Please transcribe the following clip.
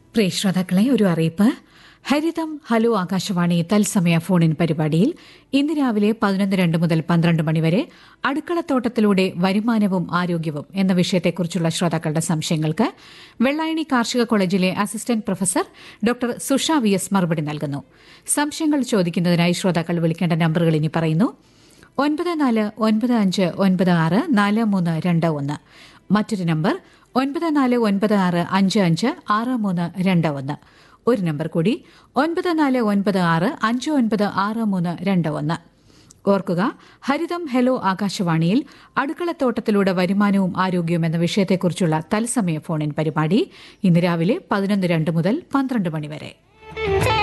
പ്രിയ ശ്രോതാക്കളെ ഒരു അറിയിപ്പ് ഹരിതം ഹലോ ആകാശവാണി തത്സമയ ഫോണിൻ പരിപാടിയിൽ ഇന്ന് രാവിലെ പതിനൊന്ന് രണ്ട് മുതൽ പന്ത്രണ്ട് മണിവരെ അടുക്കളത്തോട്ടത്തിലൂടെ വരുമാനവും ആരോഗ്യവും എന്ന വിഷയത്തെക്കുറിച്ചുള്ള ശ്രോതാക്കളുടെ സംശയങ്ങൾക്ക് വെള്ളായണി കാർഷിക കോളേജിലെ assistant professor doctor Susha V S മറുപടി നൽകുന്നു സംശയങ്ങൾ ചോദിക്കുന്നതിനായി ശ്രോതാക്കൾ വിളിക്കേണ്ട നമ്പറുകൾ ഇനി പറയുന്നു ഒൻപത് നാല് ഒൻപത് അഞ്ച് ഒൻപത് ആറ് നാല് മൂന്ന് രണ്ട് ഒന്ന് മറ്റൊരു നമ്പർ ഒൻപത് നാല് ഒൻപത് ആറ് അഞ്ച് അഞ്ച് ആറ് മൂന്ന് രണ്ട് ഒന്ന് ഒരു നമ്പർ കൂടി ഒൻപത് നാല് ഒൻപത് ആറ് അഞ്ച് ഒൻപത് ആറ് മൂന്ന് രണ്ട് ഒന്ന് ഓർക്കുക ഹരിതം ഹെലോ ആകാശവാണിയിൽ അടുക്കളത്തോട്ടത്തിലൂടെ വരുമാനവും ആരോഗ്യവും എന്ന വിഷയത്തെക്കുറിച്ചുള്ള തത്സമയ ഫോണിൻ പരിപാടി ഇന്ന് രാവിലെ പതിനൊന്ന് രണ്ട് മുതൽ പന്ത്രണ്ട് മണിവരെ